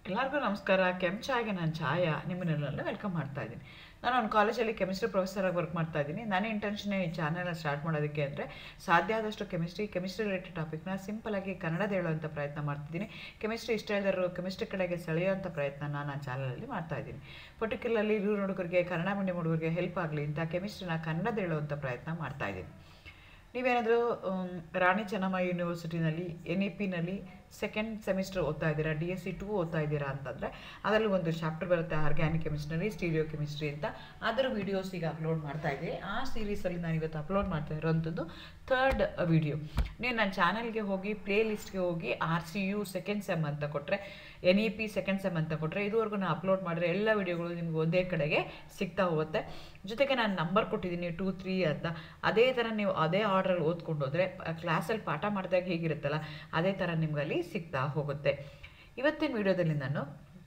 ಎಲ್ಲರಿಗೂ ನಮಸ್ಕಾರ ಕೆಂಚಾಗೆ ನಾನು ಛಾಯಾ ನಿಮ್ಮನ್ನೆಲ್ಲ ವೆಲ್ಕಮ್ ಮಾಡ್ತಾ ಇದ್ದೀನಿ ನಾನು ಒಂದು ಕಾಲೇಜಲ್ಲಿ ಕೆಮಿಸ್ಟ್ರಿ ಪ್ರೊಫೆಸರಾಗಿ ವರ್ಕ್ ಮಾಡ್ತಾ ಇದ್ದೀನಿ ನನ್ನ ಇಂಟೆನ್ಷನ್ ಈ ಚಾನಲ್ನ ಸ್ಟಾರ್ಟ್ ಮಾಡೋದಕ್ಕೆ ಅಂದರೆ ಸಾಧ್ಯ ಆದಷ್ಟು ಕೆಮಿಸ್ಟ್ರಿ ಕೆಮಿಸ್ಟ್ರಿ ರಿಲೇಟೆಡ್ ಟಾಪಿಕ್ನ ಸಿಂಪಲಾಗಿ ಕನ್ನಡದ ಹೇಳುವಂಥ ಪ್ರಯತ್ನ ಮಾಡ್ತಿದ್ದೀನಿ ಕೆಮಿಸ್ಟ್ರಿ ಇಷ್ಟ ಇಲ್ಲದರು ಕೆಮಿಸ್ಟ್ರಿ ಕಡೆಗೆ ಸೆಳೆಯುವಂಥ ಪ್ರಯತ್ನ ನಾನು ಚಾನಲಲ್ಲಿ ಮಾಡ್ತಾ ಇದ್ದೀನಿ ಪರ್ಟಿಕ್ಯುಲರ್ಲಿ ಇವರು ಹುಡುಗರಿಗೆ ಕನ್ನಡ ಮೀಡಿಯಂ ಹುಡುಗರಿಗೆ ಹೆಲ್ಪ್ ಆಗಲಿ ಅಂತ ಕೆಮಿಸ್ಟ್ರಿನ ಕನ್ನಡದ ಹೇಳುವಂಥ ಪ್ರಯತ್ನ ಮಾಡ್ತಾ ಇದ್ದೀನಿ ನೀವೇನಾದರೂ ರಾಣಿ ಚೆನ್ನಮ್ಮ ಯೂನಿವರ್ಸಿಟಿನಲ್ಲಿ ಎನ್ ಇ ಪಿನಲ್ಲಿ ಸೆಕೆಂಡ್ ಸೆಮಿಸ್ಟರ್ ಓದ್ತಾ ಇದ್ದೀರಾ ಡಿ ಎಸ್ ಸಿ ಟೂ ಓದ್ತಾ ಇದ್ದೀರಾ ಅಂತಂದರೆ ಅದರಲ್ಲಿ ಒಂದು ಚಾಪ್ಟರ್ ಬರುತ್ತೆ ಆರ್ಗ್ಯಾನಿಕ್ ಕೆಮಿಸ್ಟ್ರಿ ಸ್ಟೀರಿಯೋ ಕೆಮಿಸ್ಟ್ರಿ ಅಂತ ಅದರ ವೀಡಿಯೋಸ್ ಈಗ ಅಪ್ಲೋಡ್ ಮಾಡ್ತಾ ಇದ್ದೀನಿ ಆ ಸೀರೀಸಲ್ಲಿ ನಾನು ಇವತ್ತು ಅಪ್ಲೋಡ್ ಮಾಡ್ತಾ ಇರೋವಂಥದ್ದು ಥರ್ಡ್ ವಿಡಿಯೋ ನೀವು ನನ್ನ ಚಾನಲ್ಗೆ ಹೋಗಿ ಪ್ಲೇ ಲಿಸ್ಟ್ಗೆ ಹೋಗಿ R C U second sem ಅಂತ ಕೊಟ್ಟರೆ N E P second sem ಅಂತ ಕೊಟ್ಟರೆ ಇದುವರೆಗೂ ನಾನು ಅಪ್ಲೋಡ್ ಮಾಡಿರೋ ಎಲ್ಲ ವಿಡಿಯೋಗಳು ನಿಮ್ಗೆ ಒಂದೇ ಕಡೆಗೆ ಸಿಗ್ತಾ ಹೋಗುತ್ತೆ ಜೊತೆಗೆ ನಾನು ನಂಬರ್ ಕೊಟ್ಟಿದ್ದೀನಿ ಟೂ ತ್ರೀ ಅಂತ ಅದೇ ಥರ ನೀವು ಅದೇ ಆರ್ಡ್ರಲ್ಲಿ ಓದ್ಕೊಂಡು ಹೋದರೆ ಕ್ಲಾಸಲ್ಲಿ ಪಾಠ ಮಾಡಿದಾಗ ಹೇಗಿರುತ್ತಲ್ಲ ಅದೇ ಥರ ನಿಮ್ಗೆ ಅಲ್ಲಿ ಸಿಗ್ತಾ ಹೋಗುತ್ತೆ ಇವತ್ತಿನ ವಿಡಿಯೋದಲ್ಲಿ ನಾನು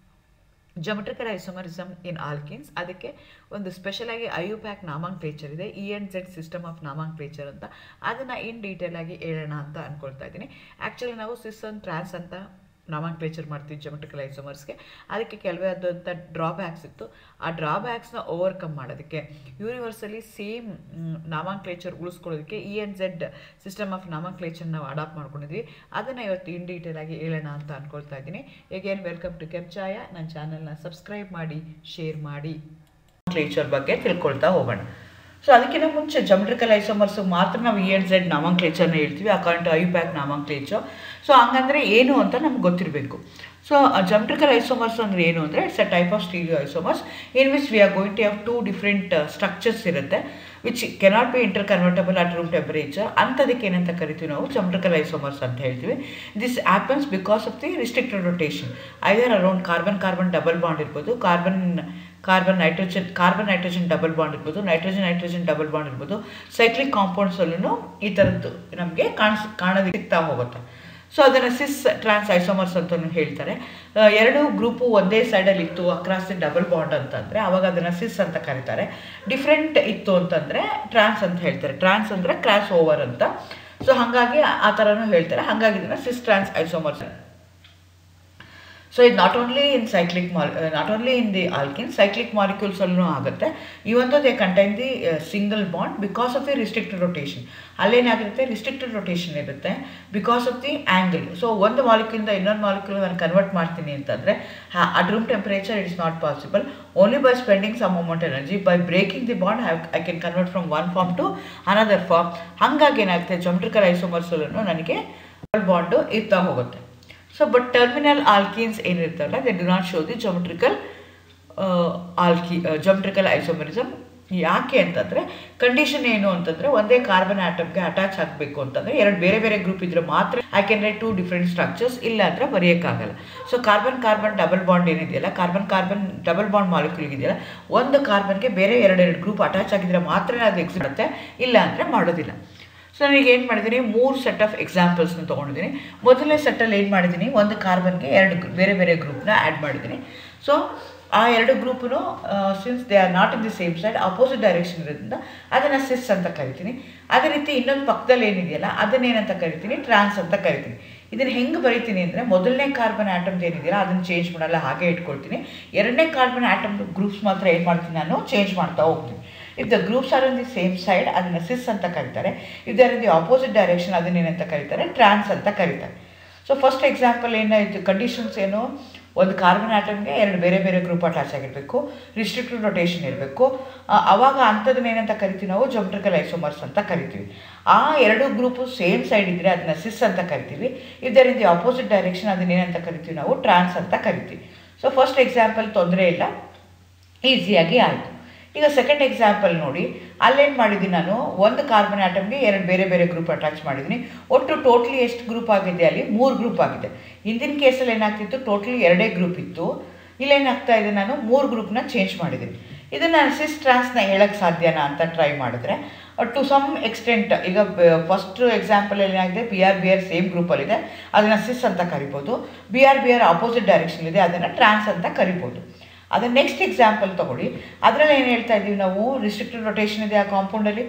ಜೊಮೆಟ್ರಿಕಲ್ ಐಸೋಮರಿಸಮ್ ಇನ್ ಆಲ್ಕಿನ್ಸ್ ಅದಕ್ಕೆ ಒಂದು ಸ್ಪೆಷಲಾಗಿ ಐಯು ಪ್ಯಾಕ್ ನಾಮಾಂಕ್ಲೇಚರ್ ಇದೆ E N Z system of nomenclature ಅಂತ ಅದನ್ನು ಇನ್ ಡೀಟೇಲ್ ಆಗಿ ಹೇಳೋಣ ಅಂತ ಅಂದ್ಕೊಳ್ತಾ ಇದ್ದೀನಿ ಆ್ಯಕ್ಚುಲಿ ನಾವು ಸಿಸ್ ಅನ್ ಟ್ರಾನ್ಸ್ ಅಂತ ನಾಮಾಂಕ್ಲೇಚರ್ ಮಾಡ್ತೀವಿ ಜೊಮೆಟ್ರಿಕಲ್ ಐಸೋಮರ್ಸ್ಗೆ ಅದಕ್ಕೆ ಕೆಲವೇ ಆದಂಥ ಡ್ರಾಬ್ಯಾಕ್ಸ್ ಇತ್ತು ಆ ಡ್ರಾಬ್ಯಾಕ್ಸ್ನ ಓವರ್ಕಮ್ ಮಾಡೋದಕ್ಕೆ ಯೂನಿವರ್ಸಲ್ಲಿ ಸೇಮ್ ನಾಮಾಂಕ್ಲೇಚರ್ ಉಳಿಸ್ಕೊಳ್ಳೋದಕ್ಕೆ E N Z system of nomenclature ನಾವು ಅಡಾಪ್ಟ್ ಮಾಡ್ಕೊಂಡಿದ್ವಿ ಅದನ್ನು ಇವತ್ತು ಇನ್ ಡೀಟೇಲ್ ಆಗಿ ಹೇಳೋಣ ಅಂತ ಅಂದ್ಕೊಳ್ತಾ ಇದ್ದೀನಿ ಎಗೇನ್ ವೆಲ್ಕಮ್ ಟು ಕೆಂಚಾಯ ನನ್ನ ಚಾನಲ್ನ ಸಬ್ಸ್ಕ್ರೈಬ್ ಮಾಡಿ ಶೇರ್ ಮಾಡಿ ನಾಮಾಂಕ್ಲೇಚರ್ ಬಗ್ಗೆ ತಿಳ್ಕೊಳ್ತಾ ಹೋಗೋಣ ಸೊ ಅದಕ್ಕಿಂತ ಮುಂಚೆ ಜಮ್ಟ್ರಿಕಲ್ ಐಸೋಮರ್ಸ್ ಮಾತ್ರ ನಾವು ಇ ಎನ್ ಝೆಡ್ ನಾಮಾಂಕ್ಲೇಚರ್ನ ಹೇಳ್ತೀವಿ accord to IUPAC nomenclature so ಹಂಗಂದ್ರೆ ಏನು ಅಂತ ನಮ್ಗೆ ಗೊತ್ತಿರಬೇಕು ಸೊ ಜಮ್ಟ್ರಿಕಲ್ ಐಸೋಮರ್ಸ್ ಅಂದರೆ ಏನು ಅಂದರೆ it's a type of stereo isomers in which we are going to have two different structures ಇರುತ್ತೆ which cannot be interconvertible at room temperature ಅಂಥದಕ್ಕೆ ಏನಂತ ಕರಿತೀವಿ ನಾವು ಜಮ್ಟ್ರಿಕಲ್ ಐಸೋಮರ್ಸ್ ಅಂತ ಹೇಳ್ತೀವಿ this happens because of the restricted rotation either around carbon carbon double bond ಇರ್ಬೋದು carbon carbon nitrogen carbon nitrogen double bond ಇರ್ಬೋದು nitrogen nitrogen double bond ಇರ್ಬೋದು cyclic ಕಾಂಪೌಂಡ್ಸಲ್ಲೂ ಈ ಥರದ್ದು ನಮಗೆ ಕಾಣಿಸ್ ಕಾಣೋದಕ್ಕೆ ಸಿಗ್ತಾ ಹೋಗುತ್ತೆ ಸೊ ಅದನ್ನು ಸಿಸ್ ಟ್ರಾನ್ಸ್ ಐಸೋಮರ್ಸ್ ಅಂತ ಹೇಳ್ತಾರೆ ಎರಡು ಗ್ರೂಪು ಒಂದೇ ಸೈಡಲ್ಲಿ ಇತ್ತು ಅಕ್ರಾಸ್ ದಿ ಡಬಲ್ ಬಾಂಡ್ ಅಂತಂದರೆ ಅವಾಗ ಅದನ್ನು ಸಿಸ್ ಅಂತ ಕರೀತಾರೆ ಡಿಫ್ರೆಂಟ್ ಇತ್ತು ಅಂತಂದರೆ ಟ್ರಾನ್ಸ್ ಅಂತ ಹೇಳ್ತಾರೆ ಟ್ರಾನ್ಸ್ ಅಂದರೆ ಕ್ರಾಸ್ ಓವರ್ ಅಂತ ಸೊ ಹಾಗಾಗಿ ಆ ಥರನೂ ಹೇಳ್ತಾರೆ ಹಾಗಾಗಿ ಇದನ್ನು ಸಿಸ್ ಟ್ರಾನ್ಸ್ ಐಸೋಮರ್ಸ್ ಸೊ ಇದು ನಾಟ್ ಓನ್ಲಿ ಇನ್ ಸೈಕ್ಲಿಕ್ ಮಾಲ್ not only in the alkene cyclic ಮಾಲಿಕ್ಯೂಲ್ಸಲ್ಲೂ ಆಗುತ್ತೆ ಇವೊಂದು they contain the single bond because of the restricted rotation ಅಲ್ಲೇನಾಗಿರುತ್ತೆ ರಿಸ್ಟ್ರಿಕ್ಟೆಡ್ ರೊಟೇಷನ್ ಇರುತ್ತೆ because of the angle so ಒಂದು ಮಾಲಿಕ್ಯೂಲಿಂದ ಇನ್ನೊಂದು ಮಾಲಿಕ್ಯೂಲ್ ನಾನು ಕನ್ವರ್ಟ್ ಮಾಡ್ತೀನಿ ಅಂತಂದರೆ at room temperature it is not possible only by spending some amount energy by breaking the bond I can convert from one form to another form ಹಾಗಾಗಿ ಏನಾಗುತ್ತೆ geometrical ಐಸೋಮರ್ಸಲ್ಲೂ ನನಗೆ ಬಾಂಡು ಇರ್ತಾ ಹೋಗುತ್ತೆ ಸೊ ಬಟ್ ಟರ್ಮಿನಲ್ ಆಲ್ಕೀನ್ಸ್ ಏನಿರ್ತಾರಲ್ಲ they do not show the geometrical ಆಲ್ಕಿ geometrical isomerism ಯಾಕೆ ಅಂತಂದರೆ ಕಂಡೀಷನ್ ಏನು ಅಂತಂದರೆ ಒಂದೇ ಕಾರ್ಬನ್ ಆಟಮ್ಗೆ ಅಟ್ಯಾಚ್ ಆಗಬೇಕು ಅಂತಂದರೆ ಎರಡು ಬೇರೆ ಬೇರೆ ಗ್ರೂಪ್ ಇದ್ರೆ ಮಾತ್ರ I can write two different structures ಇಲ್ಲ ಅಂದರೆ ಬರೆಯೋಕ್ಕಾಗಲ್ಲ so carbon carbon double bond ಏನಿದೆಯಲ್ಲ carbon carbon double bond molecule ಇದೆಯಲ್ಲ ಒಂದು ಕಾರ್ಬನ್ಗೆ ಬೇರೆ ಎರಡೆರಡು ಗ್ರೂಪ್ ಅಟ್ಯಾಚ್ ಆಗಿದ್ರೆ ಮಾತ್ರ ಅದು ಎಕ್ಸಿಬಿಡುತ್ತೆ ಇಲ್ಲ ಅಂದರೆ ಮಾಡೋದಿಲ್ಲ ಸೊ ನನಗೆ ಏನು ಮಾಡಿದ್ದೀನಿ ಮೂರು ಸೆಟ್ ಆಫ್ ಎಕ್ಸಾಂಪಲ್ಸ್ನ ತೊಗೊಂಡಿದ್ದೀನಿ ಮೊದಲನೇ ಸೆಟ್ಟಲ್ಲಿ ಏನು ಮಾಡಿದ್ದೀನಿ ಒಂದು ಕಾರ್ಬನ್ಗೆ ಎರಡು ಬೇರೆ ಬೇರೆ ಗ್ರೂಪ್ನ ಆ್ಯಡ್ ಮಾಡಿದ್ದೀನಿ ಸೊ ಆ ಎರಡು group since they are not in the same side opposite direction ಇರೋದ್ರಿಂದ ಅದನ್ನು ಸಿಸ್ ಅಂತ ಕರಿತೀನಿ ಅದೇ ರೀತಿ ಇನ್ನೊಂದು ಪಕ್ಕದಲ್ಲಿ ಏನಿದೆಯಲ್ಲ ಅದನ್ನೇನಂತ ಕರಿತೀನಿ ಟ್ರಾನ್ಸ್ ಅಂತ ಕರಿತೀನಿ ಇದನ್ನು ಹೆಂಗೆ ಬರಿತೀನಿ ಅಂದರೆ ಮೊದಲನೇ ಕಾರ್ಬನ್ ಆಟಮ್ದು ಏನಿದೆಯಲ್ಲ ಅದನ್ನು ಚೇಂಜ್ ಮಾಡಲ್ಲ ಹಾಗೆ ಇಟ್ಕೊಳ್ತೀನಿ ಎರಡನೇ ಕಾರ್ಬನ್ ಆಟಮ್ ಗ್ರೂಪ್ಸ್ ಮಾತ್ರ ಏನು ಮಾಡ್ತೀನಿ ನಾನು ಚೇಂಜ್ ಮಾಡ್ತಾ ಹೋಗ್ತೀನಿ if the groups are in the same side ಅದನ್ನು ಸಿಸ್ ಅಂತ ಕರೀತಾರೆ if they're in the opposite direction ಅದನ್ನೇನಂತ ಕರೀತಾರೆ ಟ್ರಾನ್ಸ್ ಅಂತ ಕರೀತಾರೆ ಸೊ ಫಸ್ಟ್ ಎಕ್ಸಾಂಪಲ್ ಏನಾಯಿತು ಕಂಡೀಷನ್ಸ್ ಏನು ಒಂದು ಕಾರ್ಬನ್ ಆಟಮ್ಗೆ ಎರಡು ಬೇರೆ ಬೇರೆ ಗ್ರೂಪ್ ಅಟ್ಯಾಚ್ ಆಗಿರಬೇಕು ರಿಸ್ಟ್ರಿಕ್ಟೆಡ್ ರೊಟೇಷನ್ ಇರಬೇಕು ಅವಾಗ ಅಂಥದನ್ನ ಏನಂತ ಕರಿತೀವಿ ನಾವು ಜೊಮೆಟ್ರಿಕಲ್ ಐಸೋಮರ್ಸ್ ಅಂತ ಕರಿತೀವಿ ಆ ಎರಡು ಗ್ರೂಪು ಸೇಮ್ ಸೈಡ್ ಇದ್ದರೆ ಅದನ್ನ ಸಿಸ್ ಅಂತ ಕರಿತೀವಿ if they're in the opposite direction ಅದನ್ನೇನಂತ ಕರಿತೀವಿ ನಾವು ಟ್ರಾನ್ಸ್ ಅಂತ ಕರಿತೀವಿ ಸೊ ಫಸ್ಟ್ ಎಕ್ಸಾಂಪಲ್ ತೊಂದರೆ ಇಲ್ಲ ಈಸಿಯಾಗಿ ಆಯಿತು ಈಗ ಸೆಕೆಂಡ್ ಎಕ್ಸಾಂಪಲ್ ನೋಡಿ ಅಲ್ಲೇನು ಮಾಡಿದ್ದೀನಿ ನಾನು ಒಂದು ಕಾರ್ಬನ್ ಆಟಮ್ಗೆ ಎರಡು ಬೇರೆ ಬೇರೆ ಗ್ರೂಪ್ ಅಟ್ಯಾಚ್ ಮಾಡಿದ್ದೀನಿ ಒಟ್ಟು ಟೋಟ್ಲಿ ಎಷ್ಟು ಗ್ರೂಪ್ ಆಗಿದೆ ಅಲ್ಲಿ ಮೂರು ಗ್ರೂಪ್ ಆಗಿದೆ ಹಿಂದಿನ ಕೇಸಲ್ಲಿ ಏನಾಗ್ತಿತ್ತು ಟೋಟ್ಲಿ ಎರಡೇ ಗ್ರೂಪ್ ಇತ್ತು ಇಲ್ಲೇನಾಗ್ತಾ ಇದೆ ನಾನು ಮೂರು ಗ್ರೂಪ್ನ ಚೇಂಜ್ ಮಾಡಿದ್ದೀನಿ ಇದನ್ನು ಸಿಸ್ ಟ್ರಾನ್ಸ್ನ ಹೇಳಕ್ಕೆ ಸಾಧ್ಯನಾ ಅಂತ ಟ್ರೈ ಮಾಡಿದ್ರೆ ಟು ಸಮ್ ಎಕ್ಸ್ಟೆಂಟ್ ಈಗ ಫಸ್ಟ್ ಎಕ್ಸಾಂಪಲ್ ಏನಾಗಿದೆ B R B R same ಗ್ರೂಪಲ್ಲಿದೆ ಅದನ್ನು ಸಿಸ್ ಅಂತ ಕರಿಬೋದು B R B R opposite direction ಇದೆ ಅದನ್ನು ಟ್ರಾನ್ಸ್ ಅಂತ ಕರಿಬೋದು ಅದನ್ನು ನೆಕ್ಸ್ಟ್ ಎಕ್ಸಾಂಪಲ್ ತೊಗೊಳ್ಳಿ ಅದರಲ್ಲಿ ಏನು ಹೇಳ್ತಾ ಇದ್ದೀವಿ ನಾವು ರಿಸ್ಟ್ರಿಕ್ಟೆಡ್ ರೊಟೇಷನ್ ಇದೆ ಆ ಕಾಂಪೌಂಡಲ್ಲಿ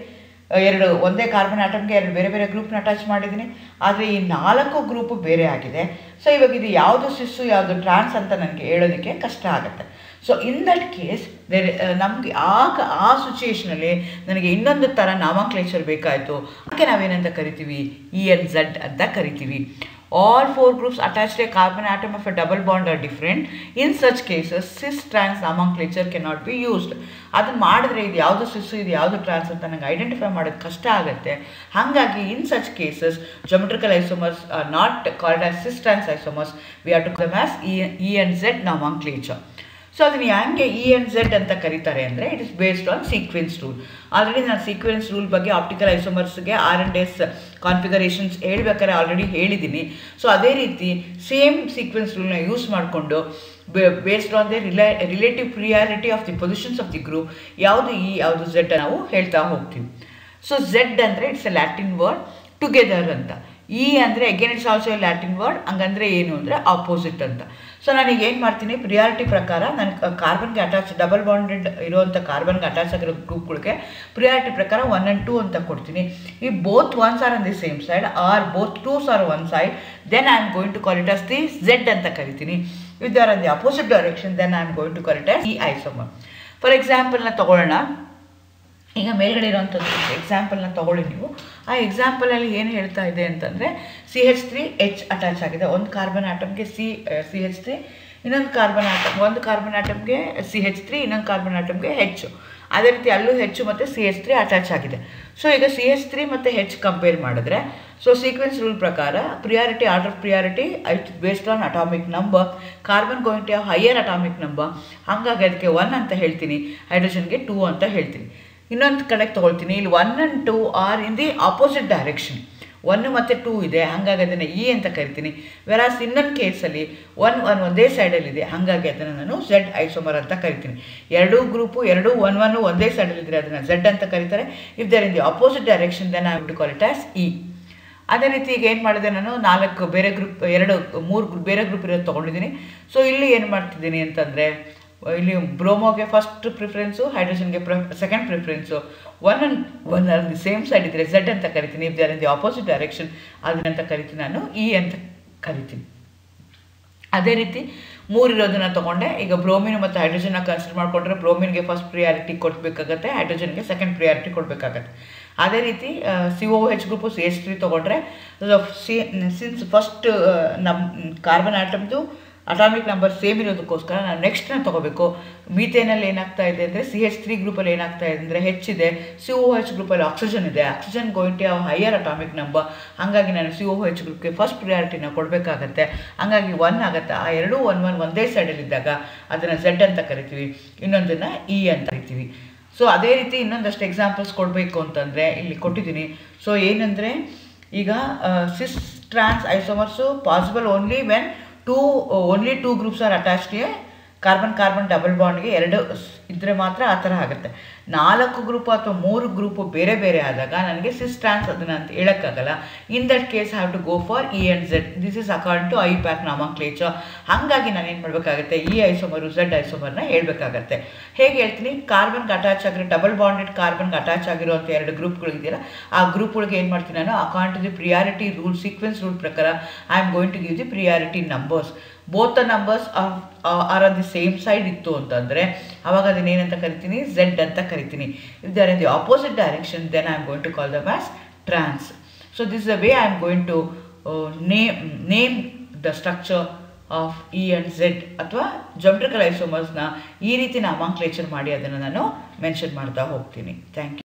ಎರಡು ಒಂದೇ ಕಾರ್ಬನ್ ಆಟಮ್ಗೆ ಎರಡು ಬೇರೆ ಬೇರೆ ಗ್ರೂಪ್ನ ಅಟ್ಯಾಚ್ ಮಾಡಿದ್ದೀನಿ ಆದರೆ ಈ ನಾಲ್ಕು ಗ್ರೂಪು ಬೇರೆ ಆಗಿದೆ ಸೊ ಇವಾಗ ಇದು ಯಾವುದು ಸಿಸ್ಸು ಯಾವುದು ಟ್ರಾನ್ಸ್ ಅಂತ ನನಗೆ ಹೇಳೋದಕ್ಕೆ ಕಷ್ಟ ಆಗುತ್ತೆ ಸೊ ಇನ್ ದಟ್ ಕೇಸ್ ಬೇರೆ ನಮಗೆ ಆಗ ಆ ಸಿಚುಯೇಷನಲ್ಲಿ ನನಗೆ ಇನ್ನೊಂದು ಥರ ನಾಮಕ್ಲೇಚರ್ ಬೇಕಾಯಿತು ಅದಕ್ಕೆ ನಾವೇನಂತ ಕರಿತೀವಿ ಇ ಎನ್ ಝಡ್ ಅಂತ ಕರಿತೀವಿ all four groups attached to a carbon atom of a double bond are different. In such cases, cis trans nomenclature cannot be used. ಅದನ್ನು ಮಾಡಿದ್ರೆ ಇದು ಯಾವುದು ಸಿಸ್ಸು ಇದು ಯಾವುದು ಟ್ರಾನ್ಸ್ ಅಂತ ನಂಗೆ ಐಡೆಂಟಿಫೈ ಮಾಡೋದು ಕಷ್ಟ ಆಗುತ್ತೆ ಹಾಗಾಗಿ in such cases geometrical isomers are not called as cis trans isomers we are to come as E E and Z nomenclature so ಅದನ್ನು ಹ್ಯಾಂಗೆ ಇ ಎನ್ ಝೆಡ್ ಅಂತ ಕರೀತಾರೆ ಅಂದರೆ it is based on sequence rule already ನಾನು sequence rule ಬಗ್ಗೆ optical ಐಸೋಮರ್ಸ್ಗೆ R and S configurations ಹೇಳ್ಬೇಕಾದ್ರೆ already ಹೇಳಿದ್ದೀನಿ ಸೊ ಅದೇ ರೀತಿ ಸೇಮ್ ಸೀಕ್ವೆನ್ಸ್ ರೂಲ್ನ ಯೂಸ್ ಮಾಡಿಕೊಂಡು ಬೇಸ್ಡ್ ಆನ್ ದ ರಿಲೇ relative priority of the positions of the group ಯಾವುದು ಇ ಯಾವುದು ಝೆಡ್ ನಾವು ಹೇಳ್ತಾ ಹೋಗ್ತೀವಿ ಸೊ ಝೆಡ್ ಅಂದರೆ it's a Latin word together ಅಂತ ಇ ಅಂದರೆ again it's also a Latin word ಹಂಗಂದ್ರೆ ಏನು ಅಂದರೆ ಆಪೋಸಿಟ್ ಅಂತ ಸೊ ನಾನೀಗ ಏನು ಮಾಡ್ತೀನಿ ಪ್ರಿಯಾರಿಟಿ ಪ್ರಕಾರ ನಾನು ಕಾರ್ಬನ್ಗೆ ಅಟ್ಯಾಚ್ ಡಬಲ್ ಬಾಂಡೆಡ್ ಇರುವಂಥ ಕಾರ್ಬನ್ಗೆ ಅಟ್ಯಾಚ್ ಆಗಿರೋ ಗ್ರೂಪ್ಗಳಿಗೆ ಪ್ರಿಯಾರಿಟಿ ಪ್ರಕಾರ ಒನ್ ಆ್ಯಂಡ್ ಟೂ ಅಂತ ಕೊಡ್ತೀನಿ ಈ both ones are on the same side or both twos are one side then I am going to call it as the Z ಅಂತ ಕರಿತೀನಿ with are on the opposite direction then I am going to call it as E isomer for ಎಕ್ಸಾಂಪಲ್ನ ತಗೊಳ್ಳೋಣ ಈಗ ಮೇಲ್ಗಡೆ ಇರೋವಂಥದ್ದು ಎಕ್ಸಾಂಪಲ್ನ ತೊಗೊಳ್ಳಿ ನೀವು ಆ ಎಕ್ಸಾಂಪಲಲ್ಲಿ ಏನು ಹೇಳ್ತಾ ಇದೆ ಅಂತಂದರೆ C H three H attach ಆಗಿದೆ ಒಂದು ಕಾರ್ಬನ್ ಆಟಮ್ಗೆ ಸಿ ಸಿ ಎಚ್ ತ್ರೀ ಇನ್ನೊಂದು ಕಾರ್ಬನ್ ಆಟಮ್ ಒಂದು ಕಾರ್ಬನ್ ಆಟಮ್ಗೆ ಸಿ ಎಚ್ ತ್ರೀ ಇನ್ನೊಂದು ಕಾರ್ಬನ್ ಆಟಮ್ಗೆ ಹೆಚ್ಚು ಅದೇ ರೀತಿ ಅಲ್ಲೂ ಹೆಚ್ಚು ಮತ್ತು ಸಿ ಎಚ್ ತ್ರೀ ಅಟ್ಯಾಚ್ ಆಗಿದೆ ಸೊ ಈಗ ಸಿ ಎಚ್ ತ್ರೀ ಮತ್ತು ಹೆಚ್ ಕಂಪೇರ್ ಮಾಡಿದ್ರೆ ಸೊ ಸೀಕ್ವೆನ್ಸ್ ರೂಲ್ ಪ್ರಕಾರ priority order priority it based on atomic number carbon going to higher atomic number ಹಾಗಾಗಿ ಅದಕ್ಕೆ ಒನ್ ಅಂತ ಹೇಳ್ತೀನಿ ಹೈಡ್ರೋಜನ್ಗೆ ಟೂ ಅಂತ ಹೇಳ್ತೀನಿ ಇನ್ನೊಂದು ಕಡೆಗೆ ತೊಗೊಳ್ತೀನಿ ಇಲ್ಲಿ one and two are in the opposite direction one ಮತ್ತು ಟೂ ಇದೆ ಹಾಗಾಗಿ ಅದನ್ನು ಇ ಅಂತ ಕರಿತೀನಿ ವೆರಾಸ್ ಇನ್ನೊಂದು ಕೇಸಲ್ಲಿ ಒನ್ ಒನ್ ಒಂದೇ ಸೈಡಲ್ಲಿದೆ ಹಾಗಾಗಿ ಅದನ್ನು ನಾನು ಝೆಡ್ ಐಸೋಮರ್ ಅಂತ ಕರಿತೀನಿ ಎರಡೂ ಗ್ರೂಪು ಎರಡೂ ಒನ್ ಒನ್ ಒಂದೇ ಸೈಡಲ್ಲಿದ್ದರೆ ಅದನ್ನು ಝೆಡ್ ಅಂತ ಕರೀತಾರೆ if they're in the opposite direction then I to call it as E ಅದೇ ರೀತಿ ಈಗ ಏನು ಮಾಡಿದೆ ನಾನು ನಾಲ್ಕು ಬೇರೆ ಗ್ರೂಪ್ ಎರಡು ಮೂರು ಗ್ರೂಪ್ ಬೇರೆ ಗ್ರೂಪ್ ಇರೋದು ತೊಗೊಂಡಿದ್ದೀನಿ ಸೊ ಇಲ್ಲಿ ಏನು ಮಾಡ್ತಿದ್ದೀನಿ ಅಂತಂದರೆ ಇಲ್ಲಿ ಬ್ರೋಮೋಗೆ ಫಸ್ಟ್ ಪ್ರಿಫರೆನ್ಸು ಹೈಡ್ರೋಜನ್ಗೆ ಪ್ರ second preference one and one are the same side ಇದ್ದರೆ ಝೆಡ್ ಅಂತ ಕರಿತೀನಿ if they're in the opposite direction ಅದನ್ನಂತ ಕರಿತೀನಿ ನಾನು ಇ ಅಂತ ಕರಿತೀನಿ ಅದೇ ರೀತಿ ಮೂರಿರೋದನ್ನು ತೊಗೊಂಡೆ ಈಗ ಬ್ರೋಮಿನ್ ಮತ್ತು ಹೈಡ್ರೋಜನ್ನ ಕನ್ಸಿಡರ್ ಮಾಡಿಕೊಂಡ್ರೆ ಬ್ರೋಮಿನ್ಗೆ ಫಸ್ಟ್ ಪ್ರಿಯಾರಿಟಿ ಕೊಡಬೇಕಾಗತ್ತೆ ಹೈಡ್ರೋಜನ್ಗೆ ಸೆಕೆಂಡ್ ಪ್ರಿಯಾರಿಟಿ ಕೊಡಬೇಕಾಗತ್ತೆ ಅದೇ ರೀತಿ C O H group C H three ತೊಗೊಂಡ್ರೆ ಸಿ ಸಿನ್ಸ್ ಫಸ್ಟ್ ನಮ್ಮ ಕಾರ್ಬನ್ ಆಟಮ್ದು ಅಟಾಮಿಕ್ ನಂಬರ್ ಸೇಮ್ ಇರೋದಕ್ಕೋಸ್ಕರ ನಾನು ನೆಕ್ಸ್ಟ್ನ ತೊಗೋಬೇಕು ಮೀಥೇನಲ್ಲಿ ಏನಾಗ್ತಾ ಇದೆ ಅಂದರೆ ಸಿ ಎಚ್ ತ್ರೀ ಗ್ರೂಪಲ್ಲಿ ಏನಾಗ್ತಾ ಇದೆ ಅಂದರೆ ಹೆಚ್ಚಿದೆ ಸಿ ಒ ಹೆಚ್ ಗ್ರೂಪಲ್ಲಿ ಆಕ್ಸಿಜನ್ ಇದೆ oxygen going to higher atomic number ಹಾಗಾಗಿ ನಾನು ಸಿ ಒ ಹೆಚ್ ಗ್ರೂಪ್ಗೆ ಫಸ್ಟ್ ಪ್ರಿಯಾರಿಟಿನ ಕೊಡಬೇಕಾಗತ್ತೆ ಹಾಗಾಗಿ ಒನ್ ಆಗುತ್ತೆ ಆ ಎರಡೂ ಒನ್ ಒನ್ ಒಂದೇ ಸೈಡಲ್ಲಿದ್ದಾಗ ಅದನ್ನು ಝೆಡ್ ಅಂತ ಕರಿತೀವಿ ಇನ್ನೊಂದನ್ನು ಇ ಅಂತ ಕರಿತೀವಿ ಸೊ ಅದೇ ರೀತಿ ಇನ್ನೊಂದಷ್ಟು ಎಕ್ಸಾಂಪಲ್ಸ್ ಕೊಡಬೇಕು ಅಂತಂದರೆ ಇಲ್ಲಿ ಕೊಟ್ಟಿದ್ದೀನಿ ಸೊ ಏನಂದರೆ ಈಗ cis trans isomers possible only when two only two groups are ಅಟ್ಯಾಚ್ಡ್ಗೆ ಕಾರ್ಬನ್ ಕಾರ್ಬನ್ ಡಬಲ್ ಬಾಂಡ್ಗೆ ಎರಡು ಇದ್ದರೆ ಮಾತ್ರ ಆ ಥರ ಆಗುತ್ತೆ ನಾಲ್ಕು ಗ್ರೂಪು ಅಥವಾ ಮೂರು ಗ್ರೂಪು ಬೇರೆ ಬೇರೆ ಆದಾಗ ನನಗೆ ಸಿಸ್ ಟ್ರಾನ್ಸ್ ಅದನ್ನು ಅಂತ ಹೇಳೋಕ್ಕಾಗಲ್ಲ in that case have to go for E and Z this is according to IUPAC nomenclature ಹಾಗಾಗಿ ನಾನು ಏನು ಮಾಡಬೇಕಾಗುತ್ತೆ ಈ ಐಸೋಮರು ಝೆಡ್ ಐಸೋಮರ್ನ ಹೇಳಬೇಕಾಗತ್ತೆ ಹೇಗೆ ಹೇಳ್ತೀನಿ ಕಾರ್ಬನ್ಗೆ ಅಟ್ಯಾಚ್ ಆಗಿರೋ ಡಬಲ್ ಬಾಂಡೆಡ್ ಕಾರ್ಬನ್ಗೆ ಅಟ್ಯಾಚ್ ಆಗಿರುವಂಥ ಎರಡು ಗ್ರೂಪ್ಗಳಿದೆಯಲ್ಲ ಆ ಗ್ರೂಪ್ಗಳಿಗೆ ಏನು ಮಾಡ್ತೀನಿ ನಾನು according to the priority rule sequence rule ಪ್ರಕಾರ I am going to give the priority numbers both the numbers are on the same side ಇತ್ತು ಅಂತಂದರೆ ಅವಾಗ ಅದನ್ನೇನಂತ ಕರಿತೀನಿ ಝೆಡ್ ಅಂತ ಕರಿತೀನಿ if they're in the opposite direction then I am going to call them as trans so this the way I am going to name name the structure of E and Z ಅಥವಾ geometrical ಐಸೋಮರ್ಸ್ನ ಈ ರೀತಿ ನಾಮಾಂಕ್ಲೇಚರ್ ಮಾಡಿ ಅದನ್ನು ನಾನು mention ಮಾಡ್ತಾ ಹೋಗ್ತೀನಿ thank you